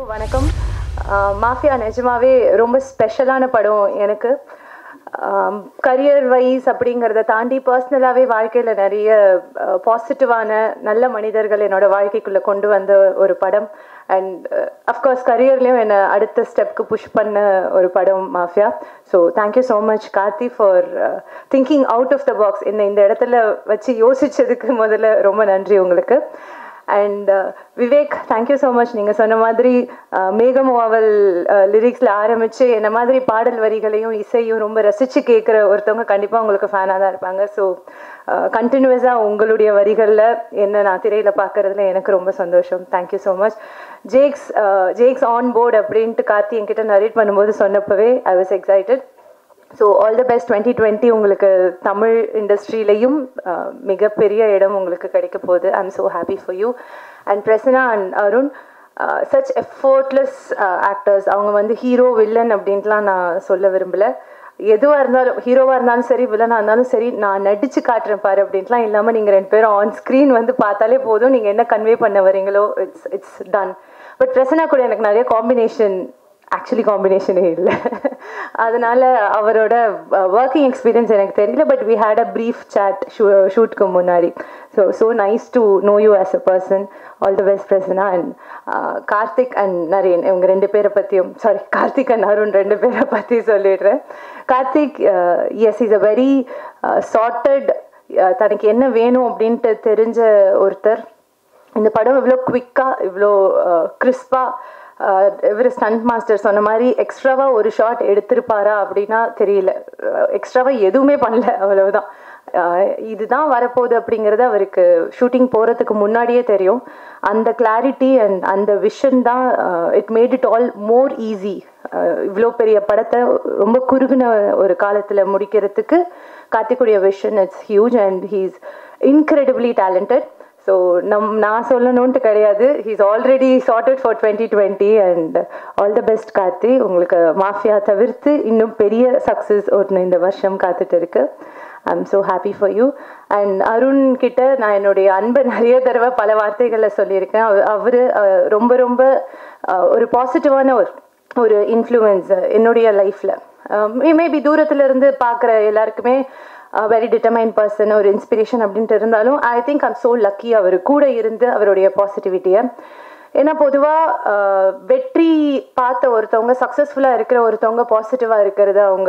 எல்லாருக்கும் வணக்கம் மாஃபியா நிஜமாவே ரொம்ப ஸ்பெஷலான படம் எனக்கு கரியர் வைஸ் அப்படிங்கிறத தாண்டி பர்சனலாகவே வாழ்க்கையில் நிறைய பாசிட்டிவான நல்ல மனிதர்கள் என்னோட வாழ்க்கைக்குள்ளே கொண்டு வந்த ஒரு படம் அண்ட் அஃப்கோர்ஸ் கரியர்லேயும் என்னை அடுத்த ஸ்டெப்க்கு புஷ் பண்ண ஒரு படம் mafia so thank you so much Karthi for thinking out of the box என்னை இந்த இடத்துல வச்சு யோசிச்சதுக்கு முதல்ல ரொம்ப நன்றி உங்களுக்கு and Vivek thank you so much நீங்கள் சொன்ன மாதிரி மேகமோவல் லிரிக்ஸில் ஆரம்பித்து என்ன மாதிரி பாடல் வரிகளையும் இசையும் ரொம்ப ரசித்து கேட்குற ஒருத்தவங்க கண்டிப்பாக உங்களுக்கு ஃபேனாக தான் இருப்பாங்க ஸோ கண்டினியூஸாக உங்களுடைய வரிகளில் என்ன நான் திரையில் பார்க்குறதுல எனக்கு ரொம்ப சந்தோஷம் thank you so much Jakes Jakes on board அப்படின்ட்டு கார்த்தி என்கிட்ட நரேட் பண்ணும்போது சொன்னப்பவே I was excited so all the best twenty twenty உங்களுக்கு தமிழ் இண்டஸ்ட்ரியிலையும் மிகப்பெரிய இடம் உங்களுக்கு கிடைக்க போகுது I am so happy for you and Prasanna and Arun such effortless actors அவங்க வந்து ஹீரோ வில்லன் அப்படின்ட்டுலாம் நான் சொல்ல விரும்பலை எதுவாக இருந்தாலும் ஹீரோவாக இருந்தாலும் சரி வில்லனாக இருந்தாலும் சரி நான் நடிச்சு காட்டுறேன் பாரு அப்படின்ட்டுலாம் இல்லாமல் நீங்கள் ரெண்டு பேரும் ஆன் ஸ்க்ரீன் வந்து பார்த்தாலே போதும் நீங்கள் என்ன கன்வே பண்ண வரீங்களோ it's it's done but Prasanna கூட எனக்கு நிறைய காம்பினேஷன் ஆக்சுவலி காம்பினேஷனே இல்லை அதனால அவரோட ஒர்க்கிங் எக்ஸ்பீரியன்ஸ் எனக்கு தெரியல but we had a brief chat shoot ஷூட்க்கு முன்னாடி so so nice to know you as a person all the best Prasanna and Karthik and Naren இவங்க ரெண்டு பேரை பற்றியும் சாரி கார்த்திக் அண்ட் அருண் ரெண்டு பேரை பற்றி சொல்லிடுறேன் Karthik yes is a very sorted தனக்கு என்ன வேணும் அப்படின்ட்டு தெரிஞ்ச ஒருத்தர் இந்த படம் இவ்வளோ குவிக்காக இவ்வளோ கிறிஸ்பாக இவர் ஸ்டண்ட் மாஸ்டர் சொன்ன மாதிரி எக்ஸ்ட்ராவாக ஒரு ஷாட் எடுத்திருப்பாரா அப்படின்னா தெரியல எக்ஸ்ட்ராவாக எதுவுமே பண்ணல அவ்வளவுதான் இதுதான் வரப்போகுது அப்படிங்கிறது அவருக்கு ஷூட்டிங் போகிறதுக்கு முன்னாடியே தெரியும் அந்த கிளாரிட்டி அண்ட் அந்த விஷன் தான் it made it all more easy இவ்வளோ பெரிய படத்தை ரொம்ப குறுகின ஒரு காலத்தில் முடிக்கிறதுக்கு கார்த்திக்குடைய vision it's huge and he's incredibly talented so நம் நான் சொல்லணுன்ட்டு கிடையாது he's already sorted for twenty twenty and all the best Karthi உங்களுக்கு மாஃபியா தவிர்த்து இன்னும் பெரிய சக்ஸஸ் ஒன்று இந்த வருஷம் காத்துட்டு இருக்கு I am so happy for you and Arun கிட்ட நான் என்னுடைய அன்பை நிறைய தடவை பல வார்த்தைகளில் சொல்லியிருக்கேன் அவர் ரொம்ப ரொம்ப ஒரு பாசிட்டிவான ஒரு ஒரு இன்ஃப்ளூயன்ஸ் என்னுடைய லைஃப்பில் மேபி தூரத்துல இருந்து பார்க்குற எல்லாருக்குமே வெரி டிட்டர்மைன் பர்சன் ஒரு இன்ஸ்பிரேஷன் அப்படின்ட்டு இருந்தாலும் I think I'm so lucky அவர் கூட இருந்து அவருடைய பாசிட்டிவிட்டியை ஏன்னா பொதுவாக வெற்றி பார்த்த ஒருத்தவங்க சக்ஸஸ்ஃபுல்லாக இருக்கிற ஒருத்தவங்க பாசிட்டிவாக இருக்கிறது அவங்க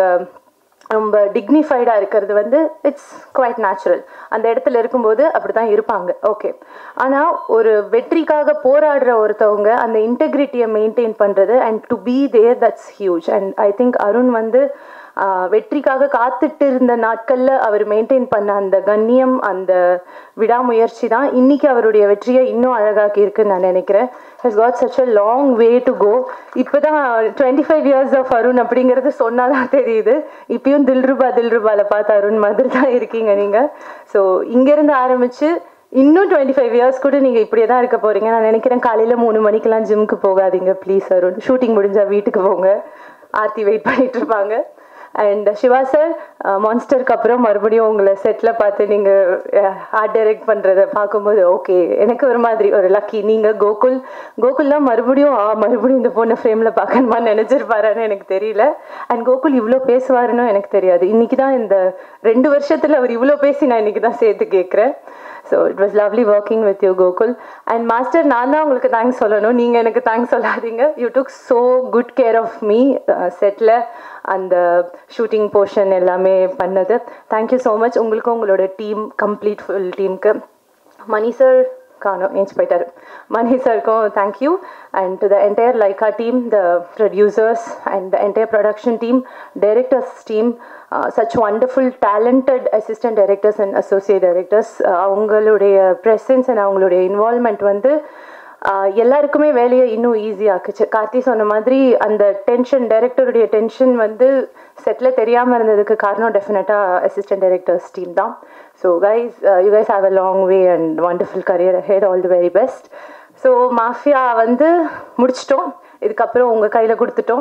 ரொம்ப டிக்னிஃபைடாக இருக்கிறது வந்து இட்ஸ் குவைட் நேச்சுரல் அந்த இடத்துல இருக்கும்போது அப்படி தான் இருப்பாங்க ஓகே ஆனால் ஒரு வெற்றிக்காக போராடுற ஒருத்தவங்க அந்த இன்டெகிரிட்டியை மெயின்டைன் பண்ணுறது and to be there that's huge and I think Arun வந்து வெற்றிக்காக காத்துட்டு இருந்த நாட்களில் அவர் மெயின்டைன் பண்ண அந்த கண்ணியம் அந்த விடாமுயற்சி தான் இன்னைக்கு அவருடைய வெற்றியை இன்னும் அழகாக்கி இருக்குன்னு நான் நினைக்கிறேன் has got such a long way to go இப்போ தான் twenty five years of Arun அப்படிங்கிறது சொன்னால் தான் தெரியுது இப்பயும் தில்ருபா தில்ருபாவில் பார்த்து அருண் மாதிரி தான் இருக்கீங்க நீங்கள் ஸோ இங்கேருந்து ஆரம்பித்து இன்னும் டுவெண்ட்டி ஃபைவ் இயர்ஸ் கூட நீங்கள் இப்படியே தான் இருக்க போகிறீங்க நான் நினைக்கிறேன் காலையில் மூணு மணிக்கெல்லாம் ஜிம்க்கு போகாதீங்க ப்ளீஸ் அருண் ஷூட்டிங் முடிஞ்சால் வீட்டுக்கு போங்க ஆர்த்தி வெயிட் பண்ணிட்டு இருப்பாங்க அண்ட் சிவா சார் மான்ஸ்டருக்கு அப்புறம் மறுபடியும் உங்களை செட்டில் பார்த்து நீங்கள் ஆர்ட் டைரக்ட் பண்ணுறத பார்க்கும்போது ஓகே எனக்கு ஒரு மாதிரி ஒரு லக்கி நீங்கள் கோகுல் கோகுல்லாம் மறுபடியும் ஆ மறுபடியும் இந்த பொண்ணை ஃப்ரேமில் பார்க்கணுமான்னு நினச்சிருப்பாரான்னு எனக்கு தெரியல அண்ட் கோகுல் இவ்வளோ பேசுவாருன்னு எனக்கு தெரியாது இன்றைக்கி தான் இந்த ரெண்டு வருஷத்தில் அவர் இவ்வளோ பேசி நான் இன்றைக்கி தான் சேர்த்து கேட்குறேன் so it was lovely working with you Gokul and master நான் தான் உங்களுக்கு தேங்க்ஸ் சொல்லணும் நீங்கள் எனக்கு தேங்க்ஸ் சொல்லாதீங்க you took so good care of me செட்டில் அந்த ஷூட்டிங் போர்ஷன் எல்லாமே பண்ணது தேங்க்யூ ஸோ மச் உங்களுக்கும் உங்களோட டீம் கம்ப்ளீட் ஃபுல் டீமுக்கு மணி சார் காணும் ஏஞ்சி போயிட்டாரு மணி சாருக்கும் thank you and to the entire Lyca team the producers and the entire production team directors team such wonderful talented assistant directors and associate directors அவங்களுடைய presence and அவங்களுடைய involvement வந்து எல்லாருக்குமே வேலையை இன்னும் ஈஸியாக்குச்சு கார்த்தி சொன்ன மாதிரி அந்த டென்ஷன் டைரக்டருடைய டென்ஷன் வந்து செட்டில் தெரியாமல் இருந்ததுக்கு காரணம் டெஃபினட்டாக அசிஸ்டன்ட் டைரக்டர்ஸ் டீம் தான் so guys you guys have a long way and wonderful career ahead all the very best so mafia வந்து முடிச்சிட்டோம் இதுக்கப்புறம் உங்கள் கையில் கொடுத்துட்டோம்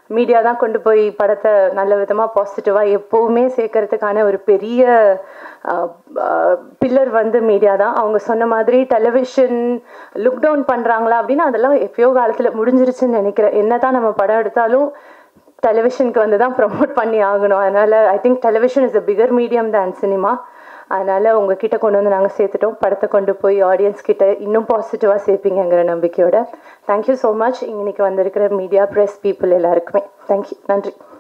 மீடியா தான் கொண்டு போய் படத்தை நல்ல விதமாக பாசிட்டிவாக எப்போவுமே சேர்க்கறதுக்கான ஒரு பெரிய பில்லர் வந்து மீடியா தான் அவங்க சொன்ன மாதிரி டெலிவிஷன் லுக் டவுன் பண்ணுறாங்களா அப்படின்னா அதெல்லாம் எப்பயோ காலத்தில் முடிஞ்சிருச்சுன்னு நினைக்கிறேன் என்ன தான் நம்ம படம் எடுத்தாலும் டெலிவிஷனுக்கு வந்து தான் ப்ரமோட் பண்ணி ஆகணும் அதனால் I think television is a bigger medium than cinema அதனால் உங்ககிட்ட கொண்டு வந்து நாங்கள் சேர்த்துட்டோம் படத்தை கொண்டு போய் ஆடியன்ஸ் கிட்ட இன்னும் பாசிட்டிவாக சேர்ப்பீங்கங்கிற நம்பிக்கையோட தேங்க்யூ ஸோ மச் இன்னைக்கு வந்திருக்கிற மீடியா ப்ரெஸ் பீப்புள் எல்லாருக்குமே தேங்க்யூ நன்றி